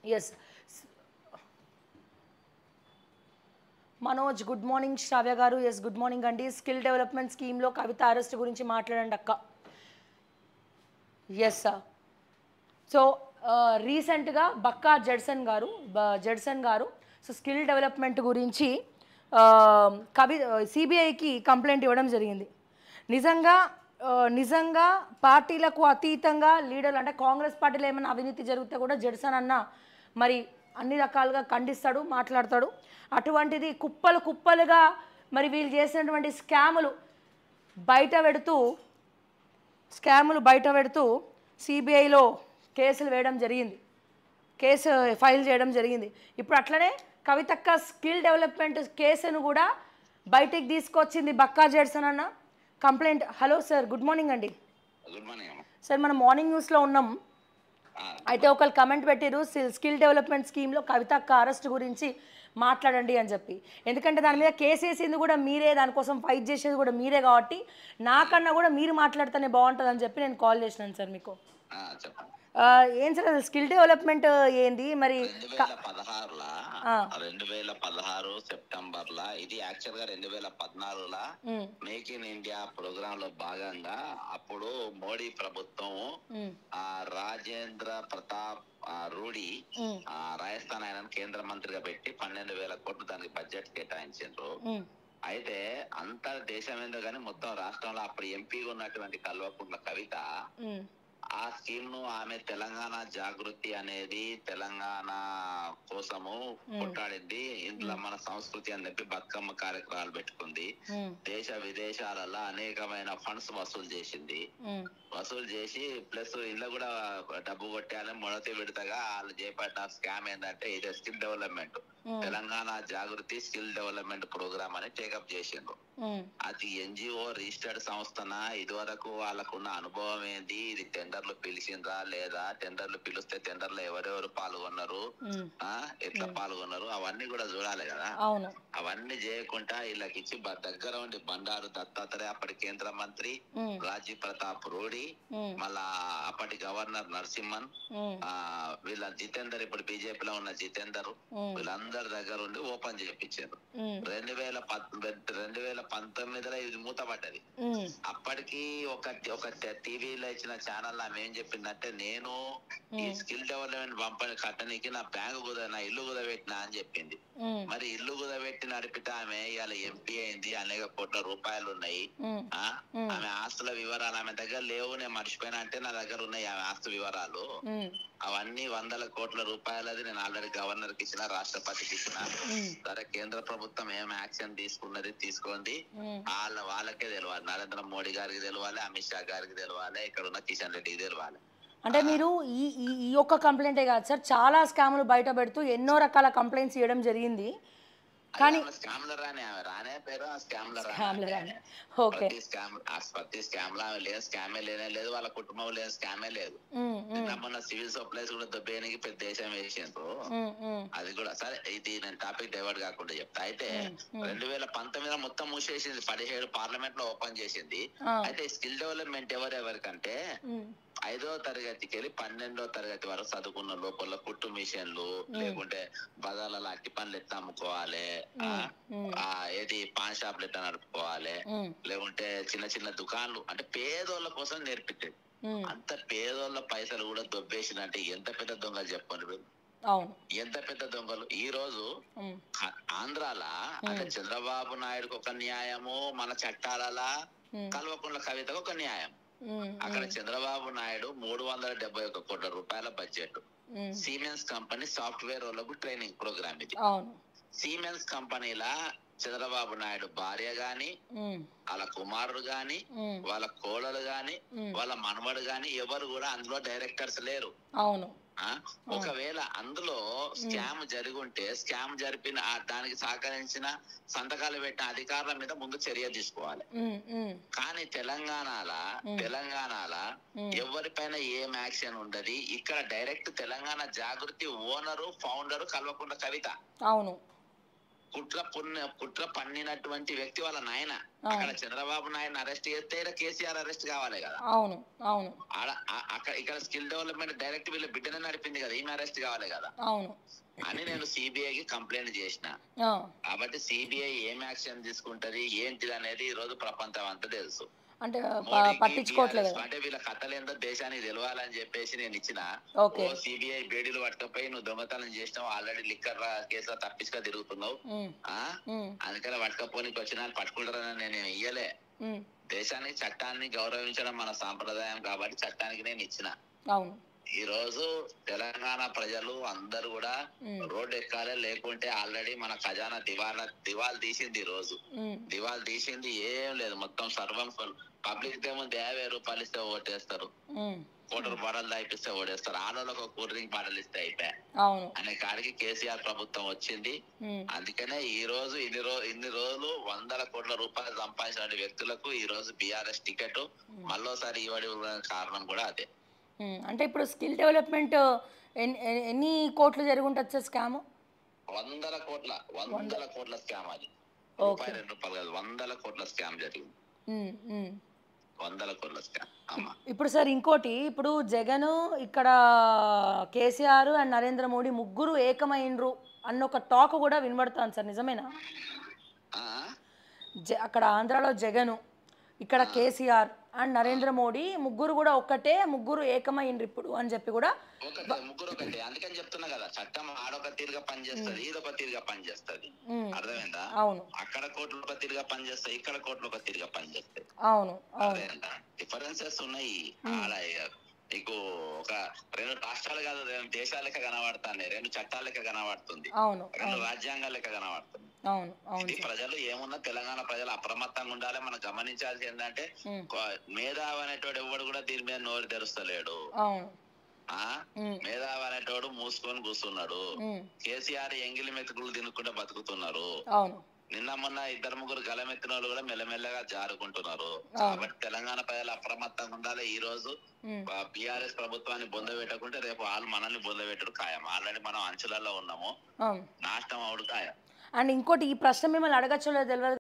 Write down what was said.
Yes Manoj good morning Shravya గారు yes good morning అండి skill development స్కీమ్లో కవిత అరెస్ట్ గురించి మాట్లాడండి అక్క ఎస్ సార్ సో రీసెంట్గా బక్కా జడ్సన్ గారు బ- జడ్సన్ గారు సో స్కిల్ డెవలప్మెంట్ గురించి ఆ, కవి సిబిఐకి కంప్లైంట్ ఇవ్వడం జరిగింది నిజంగా ఆ, నిజంగా పార్టీలకు అతీతంగా లీడర్లు అంటే కాంగ్రెస్ పార్టీలో ఏమైనా అవినీతి జరిగితే కూడా జడ్సన్ అన్న మరి అన్ని రకాలుగా ఖండిస్తాడు మాట్లాడతాడు అటువంటిది కుప్పలు కుప్పలుగా మరి వీళ్ళు చేసినటువంటి స్కాములు బయట పెడుతూ స్కాములు బయట పెడుతూ సిబిఐలో కేసులు వేయడం జరిగింది కేసు ఫైల్ చేయడం జరిగింది ఇప్పుడు అట్లనే కవితక్క స్కిల్ డెవలప్మెంట్ కేసును కూడా బయటికి తీసుకొచ్చింది బక్కా జెడ్సన్ అన్న complaint hello sir good morning అండి గుడ్ మార్నింగ్ అమ్మ సార్ మనం మార్నింగ్ న్యూస్లో ఉన్నాం ఆ, అయితే ఒకళ్ళు కమెంట్ పెట్టారు స్కిల్ డెవలప్మెంట్ స్కీమ్లో కవితక్క అరెస్ట్ గురించి మాట్లాడండి అని చెప్పి ఎందుకంటే దాని మీద కేసు వేసింది కూడా మీరే దానికోసం ఫైట్ చేసేది కూడా మీరే కాబట్టి నాకన్నా కూడా మీరు మాట్లాడితేనే బాగుంటుంది అని చెప్పి నేను కాల్ చేసినాను సార్ మీకు ఆ, చెప్పండి ఆ, ఏం సార్ అసలు స్కిల్ డెవలప్మెంట్ ఏంది మరి రెండు వేల పదహారులా రెండు వేల పదహారు సెప్టెంబర్ లా ఇది యాక్చువల్ గా రెండు వేల పద్నాలుగులా ఉమ్, మేక్ ఇన్ ఇండియా ప్రోగ్రామ్ లో భాగంగా అప్పుడు మోడీ ప్రభుత్వం ఉమ్, ఆ రాజేంద్ర ప్రతాప్ ఆ, రూడి ఉమ్, ఆ, రాజస్థాన్ ఆయన కేంద్ర మంత్రిగా పెట్టి పన్నెండు వేల కోట్లు దానికి బడ్జెట్ కేటాయించారు ఉమ్, అయితే అంత దేశం ఏందో కానీ మొత్తం రాష్ట్రంలో అప్పుడు ఎంపీగా ఉన్నటువంటి కల్వకుంట్ల కవిత ఉమ్, ఆ స్కీమ్ ను ఆమె తెలంగాణ జాగృతి అనేది తెలంగాణ కోసము కొట్టాడింది ఇందులో మన సంస్కృతి అని చెప్పి బతుకమ్మ కార్యక్రమాలు పెట్టుకుంది ఉమ్, దేశ విదేశాలలో అనేకమైన ఫండ్స్ వసూలు చేసింది ఉమ్, వసూలు చేసి ప్లస్ ఇంట్లో కూడా డబ్బు కొట్టాలని మొదటి విడతగా వాళ్ళు చేపట్టిన స్కామ్ ఏంటంటే ఇది skill development um, Telangana Jagruti skill development program అని టేకప్ చేసిండ్రు ఉమ్, అది ఎన్జిఓ రిజిస్టర్డ్ సంస్థన ఇదివరకు వాళ్ళకున్న అనుభవం ఏంది ఇది టెండర్లు పిలిచిండ్రా లేదా టెండర్లు పిలిస్తే టెండర్లో ఎవరెవరు పాల్గొన్నారు ఉమ్, ఆ ఎట్లా పాల్గొన్నారు అవన్నీ కూడా చూడాలి కదా అవును అవన్నీ చేయకుండా వీళ్ళకి ఇచ్చి బ- దగ్గర ఉండి బండారు దత్తాత్రేయ అప్పటి కేంద్ర మంత్రి ఉమ్, రాజీవ్ ప్రతాప్ రూడి ఉమ్, మళ్ళా అప్పటి గవర్నర్ నరసింహన్ ఉమ్, ఆ వీళ్ళ జితేందర్ ఇప్పుడు బీజేపీలో ఉన్న జితేందర్ ఉమ్, వీళ్ళందరి దగ్గర ఉండి ఓపెన్ చేయించారు ఉమ్, రెండు వేల పద్ రెండు వేల పంతొమ్మిదిలో ఇది మూతపడ్డది ఉమ్, అప్పటికి ఒక ఒక టీవీలో ఇచ్చిన ఛానల్ ఆమె ఏం చెప్పిందంటే నేను ఈ స్కిల్ డెవలప్మెంట్ పంపని కట్టనికి నా బ్యాంకు కుద నా ఇల్లు కుదబెట్టినా అని చెప్పింది ఉమ్, మరి ఇల్లు కుదబెట్టి నడిపితే ఆమె ఇవాళ ఎంపీ అయింది అనేక కోట్ల రూపాయలు ఉన్నాయి ఉమ్, ఆ ఆమె ఆస్తుల వివరాలు ఆమె దగ్గర లేవు నేను మర్చిపోయినా అంటే నా దగ్గర ఉన్నాయి ఆమె ఆస్తు వివరాలు ఉమ్, అవన్నీ వందల కోట్ల రూపాయలది నేను ఆల్రెడీ గవర్నర్ కి ఇచ్చిన రాష్ట్రపతికి ఇచ్చిన ఉమ్, సరే కేంద్ర ప్రభుత్వం ఏం యాక్షన్ తీసుకున్నది తీసుకోండి ఉమ్, వాళ్ళ వాళ్ళకే తెలియాలి నరేంద్ర మోడీ గారికి తెలియాలి అమిత్ షా గారికి తెలియాలి ఇక్కడ ఉన్న కిషన్ రెడ్డికి తెలియాలి అంటే మీరు ఈ ఈ ఈ ఒక్క కంప్లైంటే కాదు సార్ చాలా స్కాములు బయట పెడుతూ ఎన్నో రకాల కంప్లైంట్స్ ఇవ్వడం జరిగింది కానీ స్కామ్లర్ రాని ఆమె రానే పేరు ఆ స్కామ్లర్ స్కామ్లర్ అని ఓకే ప్రతి స్కామ్ ఆ ప్రతి స్కామ్ లో ఆమె లేదు స్కామే లేనే లేదు వాళ్ళ కుటుంబం లేదు స్కామే లేదు ఉమ్, ఉమ్, నిన్న మొన్న సివిల్ సప్లైస్ కూడా దొబ్బేయడానికి పెద్ద దేశం వేసిండ్రు ఉమ్, ఉమ్, అది కూడా సరే ఇది నేను టాపిక్ డైవర్ట్ కాకుండా చెప్తా అయితే రెండు వేల పంతొమ్మిదిలో మొత్తం మూసేసింది పదిహేడు పార్లమెంట్ లో ఓపెన్ చేసింది ఆ, అయితే స్కిల్ డెవలప్మెంట్ ఎవరెవరికంటే ఉమ్, ఐదో తరగతికి వెళ్ళి పన్నెండో తరగతి వరకు చదువుకున్న లోపల కుట్టు మిషన్లు లేకుంటే బజార్లలో అట్టి పనులు ఎట్లా అమ్ముకోవాలి ఆ, ఉమ్, ఆ, ఏది పాన్ షాప్లు ఎట్లా నడుపుకోవాలి ఉమ్, లేకుంటే చిన్న చిన్న దుకాణాలు అంటే పేదోళ్ళ కోసం నేర్పించేది ఉమ్, అంత పేదోళ్ళ పైసలు కూడా దొబ్బేసినంటే ఎంత పెద్ద దొంగలు చెప్పండి మీరు. అవును ఎంత పెద్ద దొంగలు ఈ రోజు ఉమ్, ఆ- ఆంధ్రాల అంటే చంద్రబాబు నాయుడుకి ఒక న్యాయము మన చట్టాల ఉమ్, కల్వకుంట్ల కవితకు ఒక న్యాయం ఉమ్, అక్కడ చంద్రబాబు నాయుడు మూడు వందల డెబ్బై ఒక కోట్ల రూపాయల budget um, Siemens company software వాళ్ళకు ట్రైనింగ్ ప్రోగ్రామ్ ఇది అవును సిమెన్స్ కంపెనీల చంద్రబాబు నాయుడు భార్య గాని ఉమ్, వాళ్ళ కుమారుడు గాని ఉమ్, వాళ్ళ కోడలు గాని ఉమ్, వాళ్ళ మనవడు గాని ఎవరు కూడా అందులో డైరెక్టర్స్ లేరు అవును ఆ ఒకవేళ అందులో స్కామ్ జరిగి ఉంటే స్కామ్ జరిపిన ఆ దానికి సహకరించిన సంతకాలు పెట్టిన అధికారుల మీద ముందు చర్య తీసుకోవాలి ఉమ్, ఉమ్, కానీ తెలంగాణల తెలంగాణల ఉమ్. ఎవరిపైన ఏం యాక్షన్ ఉండదు ఇక్కడ direct Telangana Jagruti owner founder Kalvakuntla Kavitha అవును కుట్ర పుణ్య కుట్ర పన్నినటువంటి వ్యక్తి వాళ్ళ నాయన ఆ. అక్కడ చంద్రబాబు నాయుడు అరెస్ట్ చేస్తే ఈడ కేసీఆర్ అరెస్ట్ కావాలి కదా అవును అవును ఆడ ఆ- అక్కడ ఇక్కడ స్కిల్ డెవలప్మెంట్ డైరెక్ట్ వీళ్ళ బిడ్డనే నడిపింది కదా ఈమె అరెస్ట్ కావాలి కదా అవును అని నేను సిబిఐకి కంప్లైంట్ చేసిన ఆ, కాబట్టి సిబిఐ ఏం యాక్షన్ తీసుకుంటది ఏంటిది అనేది ఈ రోజు ప్రపంచం అంతా తెలుసు అంటే ప- మోడీకి, పట్టించుకోవట్లేదు BRS అంటే వీళ్ళ కథలు ఏందో దేశానికి తెలియాలని చెప్పేసి నేను ఇచ్చిన ఓకే ఓ సిబిఐ బేడీలు పట్టుకపోయి నువ్వు దొంగతనం చేసినావు ఆల్రెడీ లిక్కర్ కేసులో తప్పించుగా తిరుగుతున్నావు ఉమ్, ఆ ఉమ్, అందుకని పట్టుకపోనికి వచ్చిన పట్టుకుంటారని నేను ఇయ్యలే ఉమ్, దేశానికి చట్టాన్ని గౌరవించడం మన సాంప్రదాయం కాబట్టి చట్టానికి నేను ఇచ్చిన అవును ఈ రోజు తెలంగాణ ప్రజలు అందరూ కూడా ఉమ్, రోడ్డు ఎక్కాలే లేకుంటే ఆల్రెడీ మన ఖజానా దివాలా దివాల్ తీసింది ఈ రోజు ఉమ్, దివాల్ తీసింది ఏం లేదు మొత్తం సర్వం పబ్లిక్ దేముంది యాభై రూపాయలు ఇస్తే ఓటేస్తారు ఉమ్, కోటి బాటలు దాయిపిస్తే ఓడేస్తారు ఆడోళ్ళకి ఒక కూల్ డ్రింక్ బాటలు ఇస్తే అయిపోయా అవును అనే కాడికి కేసీఆర్ ప్రభుత్వం వచ్చింది ఉమ్, అందుకనే ఈ రోజు ఇన్ని రోజు ఇన్ని రోజులు వందల కోట్ల రూపాయలు సంపాదించిన వ్యక్తులకు ఈ రోజు బీఆర్ఎస్ టికెట్ మళ్ళోసారి ఇవ్వడి కారణం కూడా అదే ఉమ్, అంటే ఇప్పుడు స్కిల్ డెవలప్మెంట్ ఎన్ని ఎన్ని- ఎన్ని కోట్లు జరిగి ఉంటుంది సార్ స్కామ్ వందల కోట్ల వందల కోట్ల స్కామ్ అది ఓకే. రూపాయి రెండు రూపాయలు కాదు వందల కోట్ల స్కామ్ జరిగింది వందల కోట్ల స్కామ్ అమ్మా ఇప్పుడు సార్ ఇంకోటి ఇప్పుడు జగన్ ఇక్కడ కేసీఆర్ అండ్ నరేంద్ర మోడీ ముగ్గురు ఏకమైనరు అన్న ఒక టాక్ కూడా వినబడుతుంది సార్ నిజమేనా ఆ? జ అక్కడ ఆంధ్రాలో జగన్ ఇక్కడ కేసీఆర్ అండ్ నరేంద్ర మోడీ ముగ్గురు కూడా ఒక్కటే ముగ్గురు ఏకమైనరు ఇప్పుడు అని చెప్పి కూడా ఒకటే ముగ్గురు ఒకటే అందుకని చెప్తున్నా కదా చట్టం ఆడొక తీరుగా పనిచేస్తుంది ఈడొక తీరుగా పనిచేస్తుంది ఉమ్, అర్థమైందా అవును అక్కడ కోట్లు ఒక తీరుగా పనిచేస్తాయి ఇక్కడ కోట్లు ఒక తీరుగా పనిచేస్తాయి అవును అవును అర్థమైందా డిఫరెన్సెస్ ఉన్నాయి ఆడ ఇక నీకు ఒక రెండు రాష్ట్రాలు కాదు రెండు దేశాల లెక్క కనబడుతుంది రెండు చట్టాల లెక్క కనబడుతుంది అవును రెండు రాజ్యాంగాల లెక్క కనబడుతుంది అవును అవును ఇది ప్రజలు ఏమున్నా తెలంగాణ ప్రజలు అప్రమత్తంగా ఉండాలి మనం గమనించాల్సి ఏంటంటే ఉమ్, కొ- మేధావి అనేటోడు ఎవడు కూడా దీని మీద నోరు తెరుస్తలేడు అవును ఆ ఉమ్, మేధావి అనేటోడు మూసుకొని కూర్చున్నాడు ఉమ్, కేసీఆర్ ఎంగిలి మెతుకులు తినకుండా బతుకుతున్నారు అవును నిన్న మొన్న ఇద్దరు ముగ్గురు గలమెత్తిన వాళ్ళు కూడా మెల్లమెల్లగా జారుకుంటున్నారు కాబట్టి తెలంగాణ ప్రజలు అప్రమత్తంగా ఉండాలి ఈ రోజు ఉమ్, బిఆర్ఎస్ ప్రభుత్వాన్ని బొంద పెట్టకుంటే రేపు వాళ్ళు మనల్ని బొంద పెట్టడు ఖాయం ఆల్రెడీ మనం అంచులలో ఉన్నాము అవును నాశనం అవుడు ఖాయం అండ్ ఇంకోటి ఈ ప్రశ్న మిమ్మల్ని అడగచ్చో లేదో తెలియదు